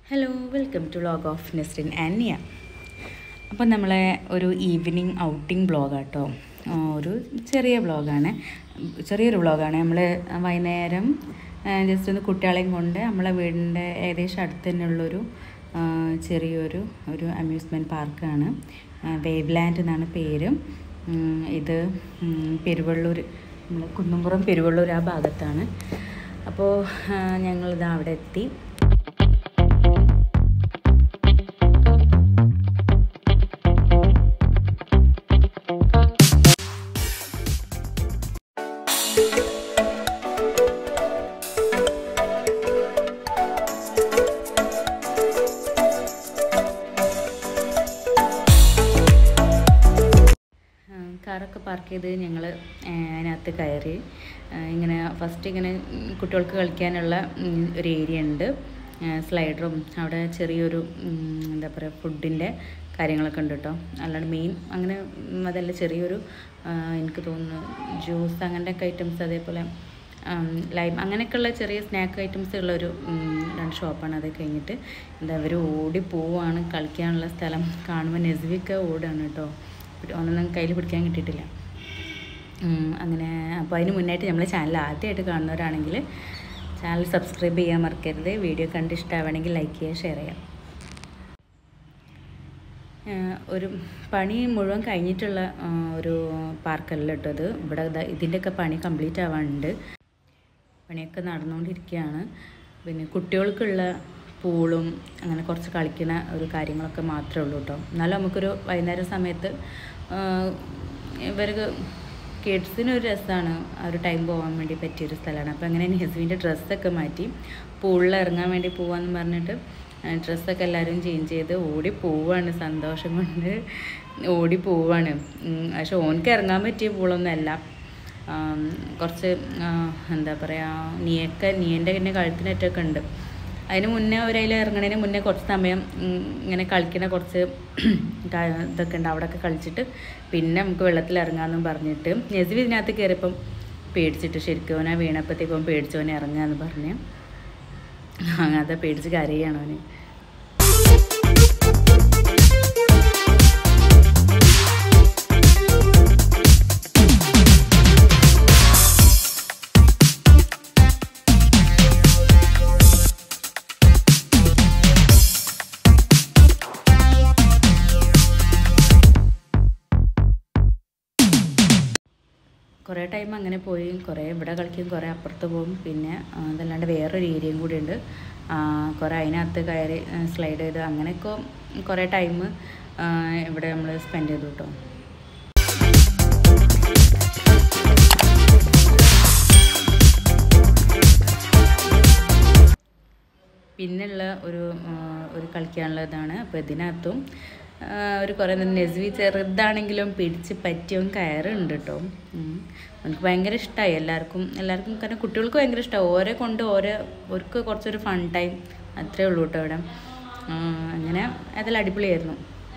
Hello welcome to vlog of Nesrin ആൻനിയ അപ്പം നമ്മളെ ഒരു ഈവനിങ് ഔട്ടിംഗ് ബ്ലോഗാട്ടോ ഒരു ചെറിയ വ്ളോഗാണ് ചെറിയൊരു വ്ളോഗാണ് നമ്മൾ വൈകുന്നേരം ജസ്റ്റ് ഒന്ന് കുട്ടികളെയും കൊണ്ട് നമ്മളെ വീടിൻ്റെ ഏകദേശം അടുത്ത് തന്നെയുള്ളൊരു ആ, ചെറിയൊരു ഒരു അമ്യൂസ്മെൻറ്റ് പാർക്കാണ് വേവ് ലാൻഡ് എന്നാണ് പേര് ഉം, ഇത് ഉം, പെരുവള്ളൂർ നമ്മൾ കുന്നുംപുറം പെരുവള്ളൂർ ആ ഭാഗത്താണ് അപ്പോൾ ഞങ്ങളിത് അവിടെ എത്തി ആ, കാറൊക്കെ പാർക്ക് ചെയ്ത് ഞങ്ങൾ അതിനകത്ത് കയറി ആ, ഇങ്ങനെ ഫസ്റ്റ് ഇങ്ങനെ ഉം, കുട്ടികൾക്ക് കളിക്കാനുള്ള ഉം, ഒരു ഏരിയ ഉണ്ട് സ്ലൈഡറും അവിടെ ചെറിയൊരു ഉം, എന്താ പറയുക ഫുഡിൻ്റെ കാര്യങ്ങളൊക്കെ ഉണ്ട് കേട്ടോ അല്ലാണ്ട് മെയിൻ അങ്ങനെ ഉം, അതല്ല ചെറിയൊരു ആ, എനിക്ക് തോന്നുന്നു ജ്യൂസ് അങ്ങനത്തെ ഐറ്റംസ് അതേപോലെ ലൈം അങ്ങനെയൊക്കെയുള്ള ചെറിയ സ്നാക്ക് ഐറ്റംസ് ഉള്ള ഒരു ഉം, രണ്ട് ഷോപ്പാണ് അത് കഴിഞ്ഞിട്ട് എന്താ അവർ ഓടി പോവാണ് കളിക്കാനുള്ള സ്ഥലം കാണുമ്പോൾ നെസ്വിയൊക്കെ ഓടുകയാണ് കേട്ടോ പിടി- ഒന്നൊന്നും കയ്യിൽ പിടിക്കാൻ കിട്ടിയിട്ടില്ല ഉം, അങ്ങനെ അപ്പോൾ അതിന് മുന്നായിട്ട് നമ്മളെ ചാനൽ ആദ്യമായിട്ട് കാണുന്നവരാണെങ്കിൽ ചാനൽ സബ്സ്ക്രൈബ് ചെയ്യാൻ മറക്കരുത് വീഡിയോ കണ്ട് ഇഷ്ടമാവണമെങ്കിൽ ലൈക്ക് ചെയ്യുക ഷെയർ ചെയ്യാം ആഹ് ഒരു പണി മുഴുവൻ കഴിഞ്ഞിട്ടുള്ള ആഹ് ഒരു പാർക്കല്ല കേട്ടോ ഇത് ഇവിടെ ദാ ഇതിൻ്റെയൊക്കെ പണി കംപ്ലീറ്റ് ആവാനുണ്ട് പണിയൊക്കെ നടന്നുകൊണ്ടിരിക്കുകയാണ് പിന്നെ കുട്ടികൾക്കുള്ള പൂളും അങ്ങനെ കുറച്ച് കളിക്കുന്ന ഒരു കാര്യങ്ങളൊക്കെ മാത്രമേ ഉള്ളൂ കേട്ടോ എന്നാലും നമുക്കൊരു വൈകുന്നേരം സമയത്ത് ആഹ് ഇവർക്ക് കിഡ്സിന് ഒരു രസമാണ് ആ ഒരു ടൈം പോകാൻ വേണ്ടി പറ്റിയൊരു സ്ഥലമാണ് അപ്പോൾ അങ്ങനെ നെസുവിൻ്റെ ഡ്രസ്സൊക്കെ മാറ്റി പൂളിൽ ഇറങ്ങാൻ വേണ്ടി പോവാന്ന് പറഞ്ഞിട്ട് ഡ്രസ്സൊക്കെ എല്ലാവരും ചേഞ്ച് ചെയ്ത് ഓടി പോവാണ് സന്തോഷം കൊണ്ട് ഓടി പോവാണ് ഉം, പക്ഷെ ഓനക്ക് ഇറങ്ങാൻ പറ്റിയ പൂളൊന്നുമല്ല ആം, കുറച്ച് ആ, എന്താ പറയുക നീയൊക്കെ നീൻ്റെ തന്നെ കഴുത്തിനറ്റൊക്കെ ഉണ്ട് അതിന് മുന്നേ ഒരതിൽ ഇറങ്ങണതിന് മുന്നേ കുറച്ച് സമയം ഉം, ഇങ്ങനെ കളിക്കണ കുറച്ച് കാ- ഇതൊക്കെ ഉണ്ട് അവിടെയൊക്കെ കളിച്ചിട്ട് പിന്നെ നമുക്ക് വെള്ളത്തിൽ ഇറങ്ങാമെന്നും പറഞ്ഞിട്ട് നെസിബി ഇതിനകത്ത് കയറിയപ്പം പേടിച്ചിട്ട് ശരിക്കും അവനെ വീണപ്പോഴത്തേക്കും പേടിച്ചു അവനെ ഇറങ്ങാന്ന് പറഞ്ഞ് അങ്ങനത്തെ പേടിച്ച് കരയാണ് അവന് കുറേ ടൈം അങ്ങനെ പോയി കുറേ ഇവിടെ കളിക്കും കുറേ അപ്പുറത്ത് പോകും പിന്നെ ആ, അതല്ലാണ്ട് വേറൊരു ഏരിയയും കൂടി ഉണ്ട് ആ, കുറേ അതിനകത്ത് കയറി സ്ലൈഡ് ചെയ്ത് അങ്ങനെയൊക്കെ കുറേ ടൈം ഇവിടെ നമ്മൾ സ്പെൻഡ് ചെയ്തു കേട്ടോ പിന്നെയുള്ള ഒരു ആ, ഒരു കളിക്കാനുള്ള ഇതാണ് അപ്പോൾ ഇതിനകത്തും ആ, ഒരു കുറേ നെസ്വി ചെറുതാണെങ്കിലും പിടിച്ച് പറ്റിയവൻ കയറുണ്ട് കേട്ടോ ഉം. എനിക്ക് ഭയങ്കര ഇഷ്ടമായി എല്ലാവർക്കും എല്ലാവർക്കും കാരണം കുട്ടികൾക്ക് ഭയങ്കര ഇഷ്ടമാണ് ഓരോ കൊണ്ട് ഓരോ അവർക്ക് കുറച്ചൊരു ഫൺ ടൈം അത്രേ ഉള്ളൂ കേട്ടോ ഇവിടെ ആ, അങ്ങനെ അതെല്ലാം അടിപൊളിയായിരുന്നു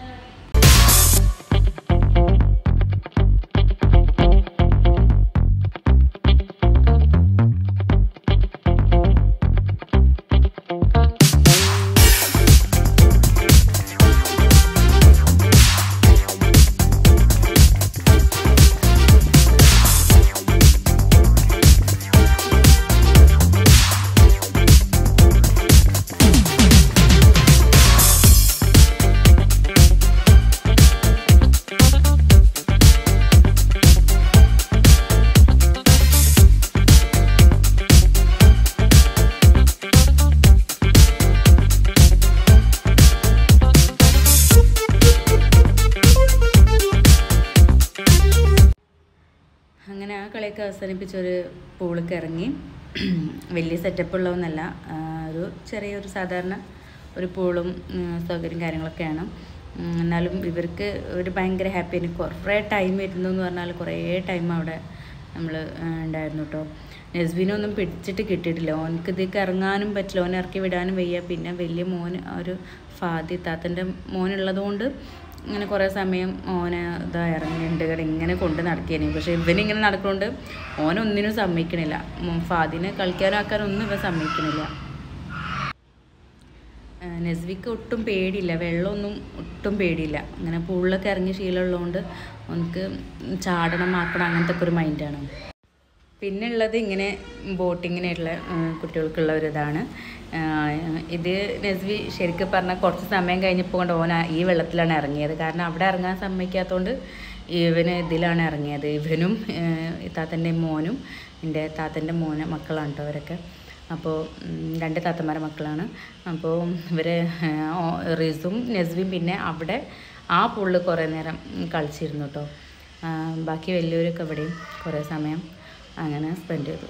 അങ്ങനെ ആ കളിയൊക്കെ അവസാനിപ്പിച്ച് ഒരു പൂളിക്ക് ഇറങ്ങി വലിയ സെറ്റപ്പ് ഉള്ളതൊന്നല്ല ആ, ഒരു ചെറിയൊരു സാധാരണ ഒരു പൂളും ഉം, സൗകര്യം കാര്യങ്ങളൊക്കെയാണ് ഉം, എന്നാലും ഇവർക്ക് ഒരു ഭയങ്കര ഹാപ്പി എനിക്ക് കുറേ ടൈം ഇരുന്നു എന്ന് പറഞ്ഞാൽ കുറേ ടൈം അവിടെ നമ്മൾ ഉണ്ടായിരുന്നു കേട്ടോ നെസ്ബിനൊന്നും പിടിച്ചിട്ട് കിട്ടിയിട്ടില്ല ഓനക്ക് ഇതിലേക്ക് ഇറങ്ങാനും പറ്റില്ല ഓനെ ഇറക്കി വിടാനും വയ്യ പിന്നെ വലിയ മോൻ ആ ഒരു ഫാദി താത്തൻ്റെ മോനുള്ളത് കൊണ്ട് ഇങ്ങനെ കുറേ സമയം ഓനെ ഇതാ ഇറങ്ങിയിട്ടുണ്ട് കാരണം ഇങ്ങനെ കൊണ്ട് നടക്കേനെ പക്ഷേ ഇവനിങ്ങനെ നടക്കുന്നുണ്ട് ഓനൊന്നിനും സമ്മതിക്കണില്ല ഉം, ഫാദിനെ കളിക്കാനും ആക്കാനും ഒന്നും ഇവൻ സമ്മതിക്കണില്ല നെസ്വിക്ക് ഒട്ടും പേടിയില്ല വെള്ളമൊന്നും ഒട്ടും പേടിയില്ല അങ്ങനെ പൂളിലൊക്കെ ഇറങ്ങി ശീലമുള്ളതുകൊണ്ട് നമുക്ക് ചാടണം ആക്കണം അങ്ങനത്തെ ഒക്കെ ഒരു മൈൻഡാണ് പിന്നെ ഉള്ളത് ഇങ്ങനെ ബോട്ടിങ്ങിനായിട്ടുള്ള കുട്ടികൾക്കുള്ള ഒരു ഇതാണ് ആ, ഇത് നെസ്വി ശരിക്കും പറഞ്ഞാൽ കുറച്ച് സമയം കഴിഞ്ഞപ്പോൾ കൊണ്ട് ഓന ഈ വെള്ളത്തിലാണ് ഇറങ്ങിയത് കാരണം അവിടെ ഇറങ്ങാൻ സമ്മതിക്കാത്തതുകൊണ്ട് ഇവന് ഇതിലാണ് ഇറങ്ങിയത് ഇവനും താത്തൻ്റെ മോനും എൻ്റെ താത്തൻ്റെ മോനെ മക്കളാണ് കേട്ടോ അവരൊക്കെ അപ്പോൾ ഉം, രണ്ട് താത്തമാരെ മക്കളാണ് അപ്പോൾ ഇവർ റിസും നെസ്വിയും പിന്നെ അവിടെ ആ പൂളിൽ കുറേ നേരം കളിച്ചിരുന്നു കേട്ടോ ആ, ബാക്കി വലിയവരൊക്കെ ഇവിടെയും കുറേ സമയം അങ്ങനെ സ്പെൻഡ് ചെയ്തു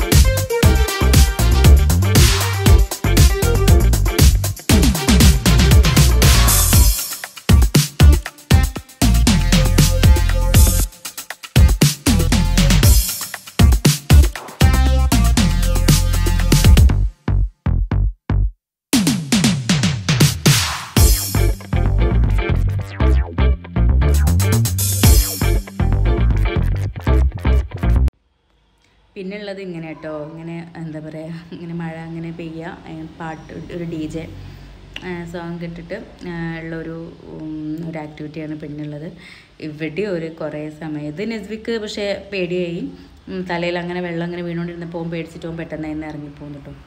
പിന്നെ ഉള്ളത് ഇങ്ങനെ കേട്ടോ ഇങ്ങനെ എന്താ പറയുക ഇങ്ങനെ മഴ അങ്ങനെ പെയ്യുക ഏ, പാട്ട് ഒരു ഡി ജെ സോങ് ഇട്ടിട്ട് ആ, ഉള്ളൊരു ഉം, ഒരു ആക്ടിവിറ്റിയാണ് പിന്നുള്ളത് ഇവിടെ ഒരു കുറേ സമയം ഇത് നെസ്വിക്ക് പക്ഷേ പേടിയായി ഉം, തലയിൽ അങ്ങനെ വെള്ളം അങ്ങനെ വീണുകൊണ്ടിരുന്നപ്പോൾ ഓൻ പേടിച്ചിട്ട് ഓൻ പെട്ടെന്ന് തന്നെ ഇറങ്ങിപ്പോകുന്നു കേട്ടോ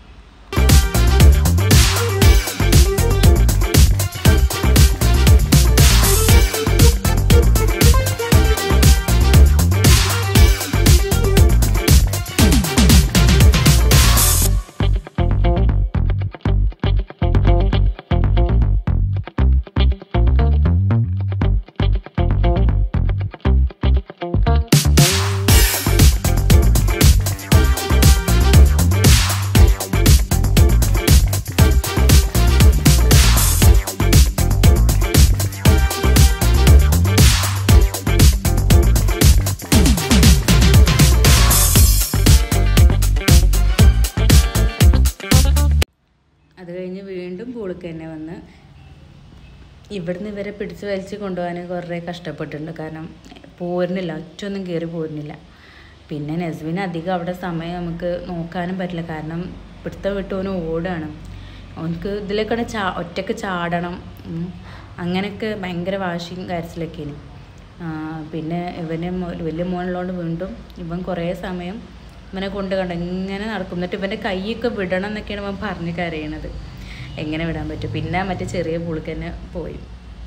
അത് കഴിഞ്ഞ് വീണ്ടും പൂളിക്ക് തന്നെ വന്ന് ഇവിടുന്ന് ഇവരെ പിടിച്ച് വലിച്ച് കൊണ്ടുപോകാൻ കുറേ കഷ്ടപ്പെട്ടിട്ടുണ്ട് കാരണം പോരുന്നില്ല ഒറ്റൊന്നും കയറി പോരുന്നില്ല പിന്നെ നെസ്വിന് അധികം അവിടെ സമയം നമുക്ക് നോക്കാനും പറ്റില്ല കാരണം പിടുത്തം വിട്ടവന് ഓടാണ് അവനക്ക് ഇതിലേക്കാണ് ചാ ഒറ്റക്ക് ചാടണം ഉം. അങ്ങനെയൊക്കെ ഭയങ്കര വാശിയും കരച്ചിലൊക്കെയാണ് പിന്നെ ഇവന് മോ- വലിയ മോനുള്ളതുകൊണ്ട് വീണ്ടും ഇവൻ കുറേ സമയം ഇവനെ കൊണ്ട് കണ്ട ഇങ്ങനെ നടക്കും എന്നിട്ട് ഇവൻ്റെ കൈയൊക്കെ വിടണം എന്നൊക്കെയാണ് അവൻ പറഞ്ഞ് കരയണത് എങ്ങനെ വിടാൻ പറ്റും പിന്നെ മറ്റേ ചെറിയ പുളിക്ക് തന്നെ പോയി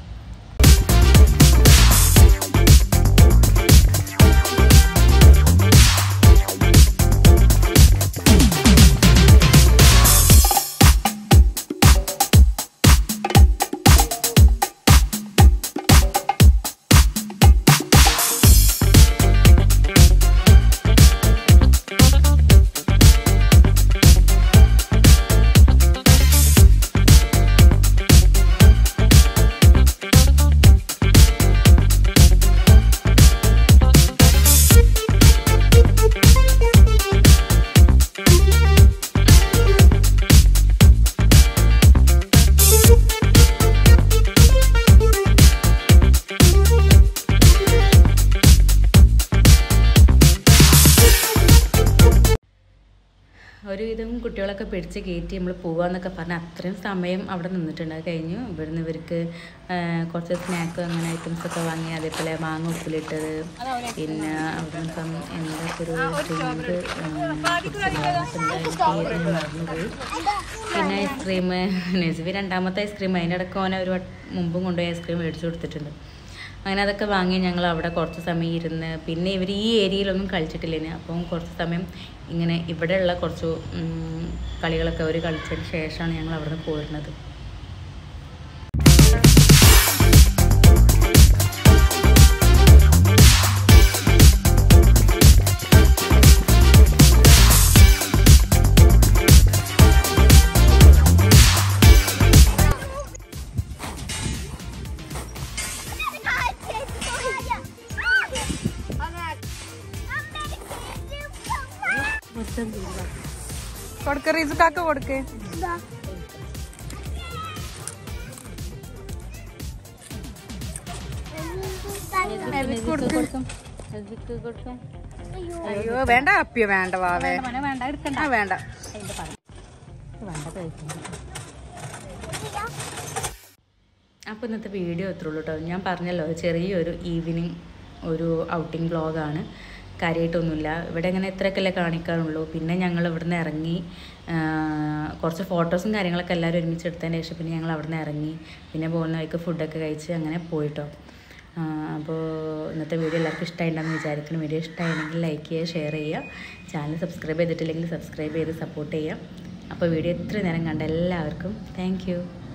ഒരുവിധം കുട്ടികളൊക്കെ പിടിച്ച് കയറ്റി നമ്മൾ പോവാന്നൊക്കെ പറഞ്ഞ് അത്രയും സമയം അവിടെ നിന്നിട്ടുണ്ട് അത് കഴിഞ്ഞു ഇവിടുന്ന് ഇവർക്ക് ആ, കുറച്ച് സ്നാക്ക് അങ്ങനെ ഐറ്റംസ് ഒക്കെ വാങ്ങി അതേപോലെ മാങ്ങ ഉപ്പിലിട്ടത് പിന്നെ അവിടെ ഇപ്പം എന്താ ഒരു ഡ്രിങ്ക് മറന്നുപോയി പിന്നെ ഐസ്ക്രീം നെസിബി രണ്ടാമത്തെ ഐസ്ക്രീം അതിൻ്റെ ഇടയ്ക്ക് ഓനെ ഒരു വട്ട- മുമ്പും കൊണ്ടുപോയി ഐസ്ക്രീം മേടിച്ചു കൊടുത്തിട്ടുണ്ട് അങ്ങനെ അതൊക്കെ വാങ്ങി ഞങ്ങൾ അവിടെ കുറച്ച് സമയം ഇരുന്ന് പിന്നെ ഇവർ ഈ ഏരിയയിലൊന്നും കളിച്ചിട്ടില്ലേന് അപ്പം കുറച്ച് സമയം ഇങ്ങനെ ഇവിടെയുള്ള കുറച്ച് ഉം, കളികളൊക്കെ അവർ കളിച്ചതിന് ശേഷമാണ് ഞങ്ങൾ അവിടെ നിന്ന് പോരുന്നത് കൊടുക്ക് റിസുക്കാക്ക് കൊടുക്ക് അയ്യോ വേണ്ട അപ്പിയോ വേണ്ട വാവേ വേണ്ട എടുക്കണ്ട ആ വേണ്ട വേണ്ട കഴിക്കണം അപ്പോൾ ഇന്നത്തെ വീഡിയോ ഇത്രേ ഉള്ളൂ കേട്ടോ ഞാൻ പറഞ്ഞല്ലോ ചെറിയൊരു ഈവനിങ് ഒരു ഔട്ടിംഗ് വ്ളോഗാണ് കാര്യമായിട്ടൊന്നുമില്ല ഇവിടെ ഇങ്ങനെ ഇത്രയൊക്കെയല്ലേ കാണിക്കാറുള്ളൂ പിന്നെ ഞങ്ങൾ ഇവിടുന്ന് ഇറങ്ങി ആ, കുറച്ച് ഫോട്ടോസും കാര്യങ്ങളൊക്കെ എല്ലാവരും ഒരുമിച്ച് എടുത്തതിന് ശേഷം പിന്നെ ഞങ്ങൾ അവിടുന്ന് ഇറങ്ങി പിന്നെ പോകുന്ന വഴിക്ക് ഫുഡൊക്കെ കഴിച്ച് അങ്ങനെ പോയിട്ടോ ആ, അപ്പോൾ ഇന്നത്തെ വീഡിയോ എല്ലാവർക്കും ഇഷ്ടമായിട്ടുണ്ടെന്ന് വിചാരിക്കുന്നു വീഡിയോ ഇഷ്ടമായിരുന്നെങ്കിൽ ലൈക്ക് ചെയ്യുക ഷെയർ ചെയ്യുക ചാനൽ സബ്സ്ക്രൈബ് ചെയ്തിട്ടില്ലെങ്കിൽ സബ്സ്ക്രൈബ് ചെയ്ത് സപ്പോർട്ട് ചെയ്യുക അപ്പോൾ വീഡിയോ എത്ര നേരം കണ്ട എല്ലാവർക്കും താങ്ക്